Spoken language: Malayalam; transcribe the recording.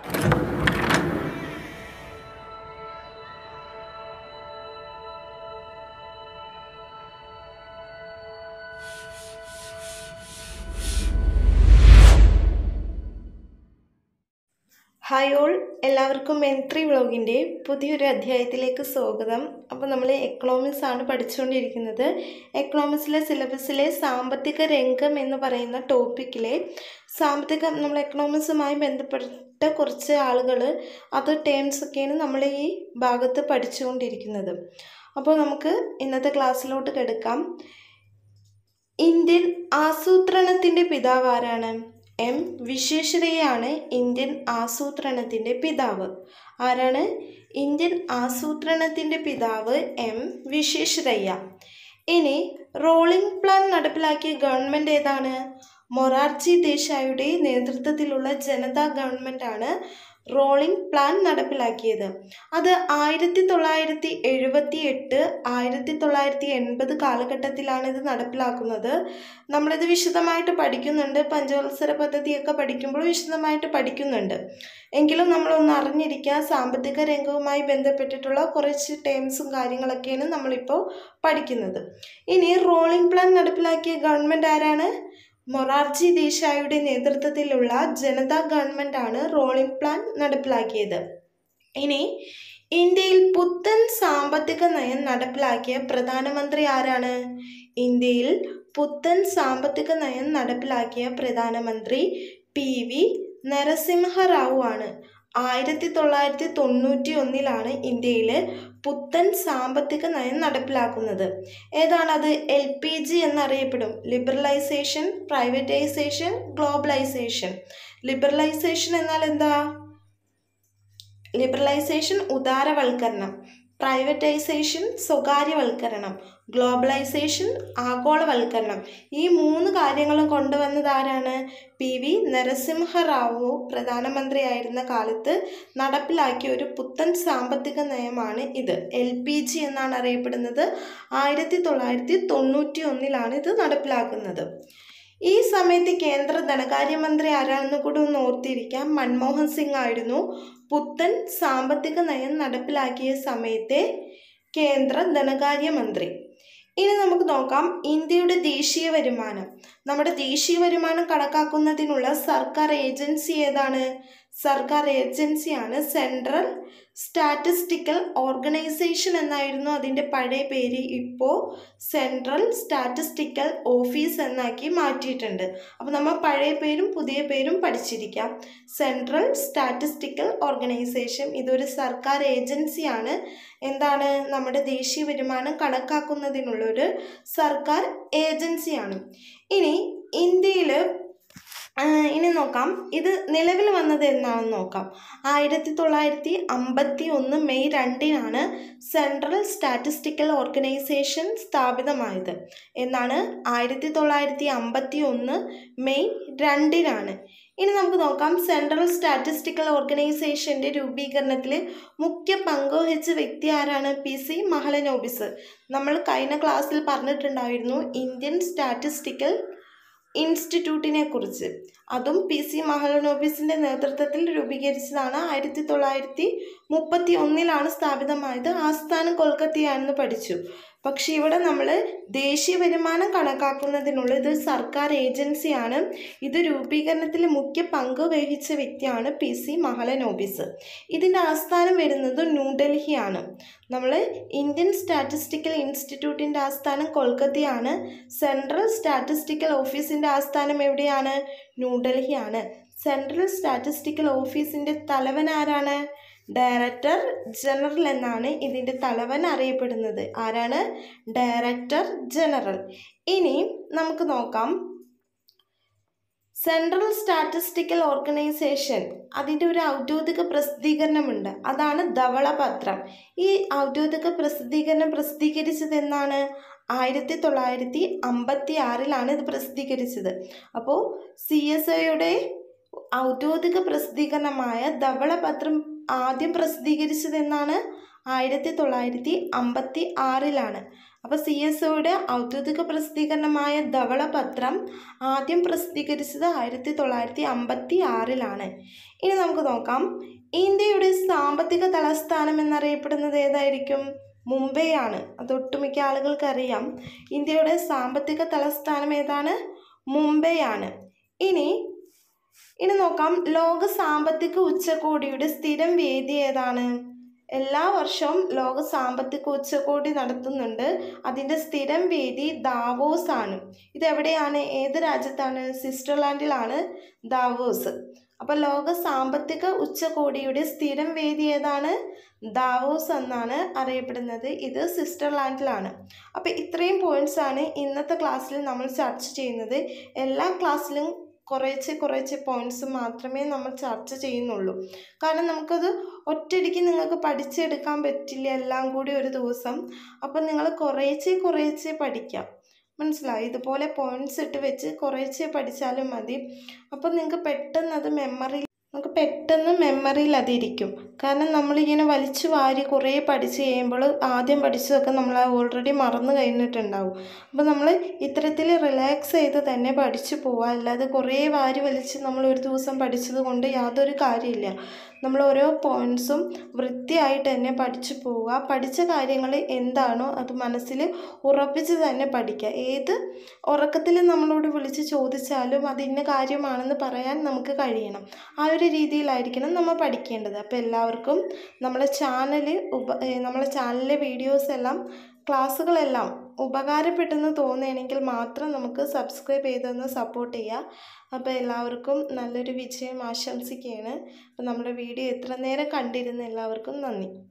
ഹായ് ഓൾ എല്ലാവർക്കും എൻട്രി വ്ളോഗിൻ്റെ പുതിയൊരു അധ്യായത്തിലേക്ക് സ്വാഗതം അപ്പോൾ നമ്മൾ എക്കണോമിക്സ് ആണ് പഠിച്ചുകൊണ്ടിരിക്കുന്നത് എക്കണോമിക്സിലെ സിലബസിലെ സാമ്പത്തിക രംഗം എന്ന് പറയുന്ന ടോപ്പിക്കിലെ സാമ്പത്തിക നമ്മൾ എക്കണോമിക്സുമായി ബന്ധപ്പെട്ട കുറച്ച് ആളുകൾ അത് ടേംസ് ഒക്കെയാണ് നമ്മൾ ഈ ഭാഗത്ത് പഠിച്ചുകൊണ്ടിരിക്കുന്നത് അപ്പോൾ നമുക്ക് ഇന്നത്തെ ക്ലാസ്സിലോട്ട് കിടക്കാം ഇന്ത്യൻ ആസൂത്രണത്തിൻ്റെ പിതാവ് ആരാണ് എം വിശ്വേശ്വരയ്യയാണ് ഇന്ത്യൻ ആസൂത്രണത്തിൻ്റെ പിതാവ് ആരാണ് ഇന്ത്യൻ ആസൂത്രണത്തിൻ്റെ പിതാവ് എം വിശ്വേശ്വരയ്യ ഇനി റോളിംഗ് പ്ലാൻ നടപ്പിലാക്കിയ ഗവൺമെൻറ് ഏതാണ് മൊറാർജി ദേശായിയുടെ നേതൃത്വത്തിലുള്ള ജനതാ ഗവൺമെൻറ്റാണ് റോളിംഗ് പ്ലാൻ നടപ്പിലാക്കിയത് അത് ആയിരത്തി തൊള്ളായിരത്തി എഴുപത്തി എട്ട് ആയിരത്തി തൊള്ളായിരത്തി എൺപത് കാലഘട്ടത്തിലാണ് ഇത് നടപ്പിലാക്കുന്നത് നമ്മളിത് വിശദമായിട്ട് പഠിക്കുന്നുണ്ട് പഞ്ചവത്സര പദ്ധതിയൊക്കെ പഠിക്കുമ്പോൾ വിശദമായിട്ട് പഠിക്കുന്നുണ്ട് എങ്കിലും നമ്മളൊന്ന് അറിഞ്ഞിരിക്കുക സാമ്പത്തിക രംഗവുമായി ബന്ധപ്പെട്ടിട്ടുള്ള കുറച്ച് ടേംസും കാര്യങ്ങളൊക്കെയാണ് നമ്മളിപ്പോൾ പഠിക്കുന്നത് ഇനി റോളിംഗ് പ്ലാൻ നടപ്പിലാക്കിയ ഗവൺമെൻറ് ആരാണ് മൊറാർജി ദേശായിയുടെ നേതൃത്വത്തിലുള്ള ജനതാ ഗവൺമെൻറ്റാണ് റോളിംഗ് പ്ലാൻ നടപ്പിലാക്കിയത് ഇനി ഇന്ത്യയിൽ പുത്തൻ സാമ്പത്തിക നയം നടപ്പിലാക്കിയ പ്രധാനമന്ത്രി ആരാണ് ഇന്ത്യയിൽ പുത്തൻ സാമ്പത്തിക നയം നടപ്പിലാക്കിയ പ്രധാനമന്ത്രി പി വി നരസിംഹറാവു ആണ് ആയിരത്തി തൊള്ളായിരത്തി തൊണ്ണൂറ്റി ഒന്നിലാണ് ഇന്ത്യയിൽ പുത്തൻ സാമ്പത്തിക നയം നടപ്പിലാക്കുന്നത് ഏതാണത് എൽ പി ജി എന്നറിയപ്പെടും ലിബറലൈസേഷൻ പ്രൈവറ്റൈസേഷൻ ഗ്ലോബലൈസേഷൻ ലിബറലൈസേഷൻ എന്നാൽ എന്താ ലിബറലൈസേഷൻ ഉദാരവൽക്കരണം പ്രൈവറ്റൈസേഷൻ സ്വകാര്യവൽക്കരണം ഗ്ലോബലൈസേഷൻ ആഗോളവൽക്കരണം ഈ മൂന്ന് കാര്യങ്ങളും കൊണ്ടുവന്നത് ആരാണ് പി വി നരസിംഹറാവു പ്രധാനമന്ത്രിയായിരുന്ന കാലത്ത് നടപ്പിലാക്കിയ ഒരു പുത്തൻ സാമ്പത്തിക നയമാണ് ഇത് എൽ പി ജി എന്നാണ് അറിയപ്പെടുന്നത് ആയിരത്തി തൊള്ളായിരത്തി തൊണ്ണൂറ്റി ഒന്നിലാണ് ഇത് നടപ്പിലാക്കുന്നത് ഈ സമയത്ത് കേന്ദ്ര ധനകാര്യമന്ത്രി ആരാണെന്ന് കൂടി ഒന്ന് ഓർത്തിരിക്കാം മൻമോഹൻ സിംഗ് ആയിരുന്നു പുത്തൻ സാമ്പത്തിക നയം നടപ്പിലാക്കിയ സമയത്തെ കേന്ദ്ര ധനകാര്യമന്ത്രി ഇനി നമുക്ക് നോക്കാം ഇന്ത്യയുടെ ദേശീയ വരുമാനം നമ്മുടെ ദേശീയ വരുമാനം കണക്കാക്കുന്നതിനുള്ള സർക്കാർ ഏജൻസി ഏതാണ് സർക്കാർ ഏജൻസിയാണ് സെൻട്രൽ സ്റ്റാറ്റിസ്റ്റിക്കൽ ഓർഗനൈസേഷൻ എന്നായിരുന്നു അതിൻ്റെ പഴയ പേര് ഇപ്പോൾ സെൻട്രൽ സ്റ്റാറ്റിസ്റ്റിക്കൽ ഓഫീസ് എന്നാക്കി മാറ്റിയിട്ടുണ്ട് അപ്പോൾ നമ്മൾ പഴയ പേരും പുതിയ പേരും പഠിച്ചിരിക്കാം സെൻട്രൽ സ്റ്റാറ്റിസ്റ്റിക്കൽ ഓർഗനൈസേഷൻ ഇതൊരു സർക്കാർ ഏജൻസിയാണ് എന്താണ് നമ്മുടെ ദേശീയ വരുമാനം കണക്കാക്കുന്നതിനുള്ളൊരു സർക്കാർ ഏജൻസിയാണ് ഇനി ഇന്ത്യയിൽ ഇനി നോക്കാം ഇത് നിലവിൽ വന്നത് എന്നാണെന്ന് നോക്കാം ആയിരത്തി തൊള്ളായിരത്തി അമ്പത്തി ഒന്ന് മെയ് രണ്ടിനാണ് സെൻട്രൽ സ്റ്റാറ്റിസ്റ്റിക്കൽ ഓർഗനൈസേഷൻ സ്ഥാപിതമായത് എന്നാണ് ആയിരത്തി തൊള്ളായിരത്തി അമ്പത്തി ഒന്ന് മെയ് രണ്ടിനാണ് ഇനി നമുക്ക് നോക്കാം സെൻട്രൽ സ്റ്റാറ്റിസ്റ്റിക്കൽ ഓർഗനൈസേഷൻ്റെ രൂപീകരണത്തിൽ മുഖ്യ പങ്ക് വഹിച്ച വ്യക്തി ആരാണ് പി സി മഹലനോബിസ് നമ്മൾ കഴിഞ്ഞ ക്ലാസ്സിൽ പറഞ്ഞിട്ടുണ്ടായിരുന്നു ഇന്ത്യൻ സ്റ്റാറ്റിസ്റ്റിക്കൽ ഇൻസ്റ്റിറ്റ്യൂട്ടിനെ കുറിച്ച് അതും പി സി മഹലനോബിസിൻ്റെ നേതൃത്വത്തിൽ രൂപീകരിച്ചതാണ് ആയിരത്തി തൊള്ളായിരത്തി മുപ്പത്തി ഒന്നിലാണ് സ്ഥാപിതമായത് ആസ്ഥാനം കൊൽക്കത്തയാണെന്ന് പഠിച്ചു പക്ഷേ ഇവിടെ നമ്മൾ ദേശീയ വരുമാനം കണക്കാക്കുന്നതിനുള്ള ഇത് സർക്കാർ ഏജൻസിയാണ് ഇത് രൂപീകരണത്തിൽ മുഖ്യ പങ്ക് വഹിച്ച വ്യക്തിയാണ് പി സി മഹലനോബിസ് ഇതിൻ്റെ ആസ്ഥാനം വരുന്നത് ന്യൂഡൽഹിയാണ് നമ്മൾ ഇന്ത്യൻ സ്റ്റാറ്റിസ്റ്റിക്കൽ ഇൻസ്റ്റിറ്റ്യൂട്ടിൻ്റെ ആസ്ഥാനം കൊൽക്കത്തയാണ് സെൻട്രൽ സ്റ്റാറ്റിസ്റ്റിക്കൽ ഓഫീസിൻ്റെ ആസ്ഥാനം എവിടെയാണ് ന്യൂഡൽഹിയാണ് സെൻട്രൽ സ്റ്റാറ്റിസ്റ്റിക്കൽ ഓഫീസിൻ്റെ തലവൻ ആരാണ് ഡയറക്ടർ ജനറൽ എന്നാണ് ഇതിൻ്റെ തലവൻ അറിയപ്പെടുന്നത് ആരാണ് ഡയറക്ടർ ജനറൽ ഇനി നമുക്ക് നോക്കാം സെൻട്രൽ സ്റ്റാറ്റിസ്റ്റിക്കൽ ഓർഗനൈസേഷൻ അതിൻ്റെ ഒരു ഔദ്യോഗിക പ്രസിദ്ധീകരണമുണ്ട് അതാണ് ധവളപത്രം ഈ ഔദ്യോഗിക പ്രസിദ്ധീകരണം പ്രസിദ്ധീകരിച്ചത് എന്നാണ് ആയിരത്തി തൊള്ളായിരത്തി അമ്പത്തി ആറിലാണ് ഇത് പ്രസിദ്ധീകരിച്ചത് അപ്പോൾ സി എസ് ഐയുടെ ഔദ്യോഗിക പ്രസിദ്ധീകരണമായ ധവളപത്രം ആദ്യം പ്രസിദ്ധീകരിച്ചത് എന്നാണ് ആയിരത്തി തൊള്ളായിരത്തി അമ്പത്തി ആറിലാണ് അപ്പോൾ സി എസ് ഒയുടെ ഔദ്യോഗിക പ്രസിദ്ധീകരണമായ ധവളപത്രം ആദ്യം പ്രസിദ്ധീകരിച്ചത് ആയിരത്തി തൊള്ളായിരത്തി അമ്പത്തി ആറിലാണ് ഇനി നമുക്ക് നോക്കാം ഇന്ത്യയുടെ സാമ്പത്തിക തലസ്ഥാനം എന്നറിയപ്പെടുന്നത് ഏതായിരിക്കും മുംബൈ ആണ് അത് ഒട്ടുമിക്ക ആളുകൾക്ക് അറിയാം ഇന്ത്യയുടെ സാമ്പത്തിക തലസ്ഥാനം ഏതാണ് മുംബൈ ആണ് ഇനി ഇനി നോക്കാം ലോക സാമ്പത്തിക ഉച്ചകോടിയുടെ സ്ഥിരം വേദി ഏതാണ് എല്ലാ വർഷവും ലോക സാമ്പത്തിക ഉച്ചകോടി നടത്തുന്നുണ്ട് അതിൻ്റെ സ്ഥിരം വേദി ദാവോസ് ആണ് ഇതെവിടെയാണ് ഏത് രാജ്യത്താണ് സ്വിറ്റ്സർലാൻഡിലാണ് ദാവോസ് അപ്പോൾ ലോക സാമ്പത്തിക ഉച്ചകോടിയുടെ സ്ഥിരം വേദി ഏതാണ് ദാവോസ് എന്നാണ് അറിയപ്പെടുന്നത് ഇത് സ്വിറ്റ്സർലാൻഡിലാണ് അപ്പോൾ ഇത്രയും പോയിന്റ്സ് ആണ് ഇന്നത്തെ ക്ലാസ്സിൽ നമ്മൾ ചർച്ച ചെയ്യുന്നത് എല്ലാ ക്ലാസ്സിലും കുറേശ്ശെ കുറേശ്ശെ പോയിന്റ്സ് മാത്രമേ നമ്മൾ ചർച്ച ചെയ്യുന്നുള്ളൂ കാരണം നമുക്കത് ഒറ്റയടിക്ക് നിങ്ങൾക്ക് പഠിച്ചെടുക്കാൻ പറ്റില്ല എല്ലാം കൂടി ഒരു ദിവസം അപ്പം നിങ്ങൾ കുറേശ്ശെ കുറേശ്ശെ പഠിക്കാം മനസ്സിലായി ഇതുപോലെ പോയിന്റ്സ് ഇട്ട് വെച്ച് കുറേശ്ശെ പഠിച്ചാലും മതി അപ്പം നിങ്ങൾക്ക് പെട്ടെന്ന് അത് മെമ്മറി നമുക്ക് പെട്ടെന്ന് മെമ്മറിയിൽ അതിരിക്കും കാരണം നമ്മളിങ്ങനെ വലിച്ചു വാരി കുറേ പഠിച്ച് കഴിയുമ്പോൾ ആദ്യം പഠിച്ചതൊക്കെ നമ്മൾ ഓൾറെഡി മറന്നു കഴിഞ്ഞിട്ടുണ്ടാവും അപ്പോൾ നമ്മൾ ഇത്തരത്തിൽ റിലാക്സ് ചെയ്ത് തന്നെ പഠിച്ചു പോവുക അല്ലാതെ കുറേ വാരി വലിച്ച് നമ്മൾ ഒരു ദിവസം പഠിച്ചത് കൊണ്ട് യാതൊരു കാര്യമില്ല നമ്മൾ ഓരോ പോയിൻറ്സും വൃത്തിയായിട്ട് തന്നെ പഠിച്ചു പോവുക പഠിച്ച കാര്യങ്ങൾ എന്താണോ അത് മനസ്സിൽ ഉറപ്പിച്ച് തന്നെ പഠിക്കുക ഏത് ഉറക്കത്തിൽ നമ്മളോട് വിളിച്ച് ചോദിച്ചാലും അത് ഇന്ന കാര്യമാണെന്ന് പറയാൻ നമുക്ക് കഴിയണം ആ ഒരു രീതിയിലായിരിക്കണം നമ്മൾ പഠിക്കേണ്ടത് അപ്പോൾ എല്ലാവർക്കും നമ്മളെ ചാനൽ ഉപ നമ്മളെ ചാനലിലെ വീഡിയോസ് എല്ലാം ക്ലാസ്സുകളെല്ലാം ഉപകാരപ്പെട്ടെന്ന് തോന്നുകയാണെങ്കിൽ മാത്രം നമുക്ക് സബ്സ്ക്രൈബ് ചെയ്തൊന്ന് സപ്പോർട്ട് ചെയ്യുക അപ്പോൾ എല്ലാവർക്കും നല്ലൊരു വിജയം ആശംസിക്കുകയാണ് അപ്പോൾ നമ്മുടെ വീഡിയോ എത്ര നേരം കണ്ടിരുന്ന എല്ലാവർക്കും നന്ദി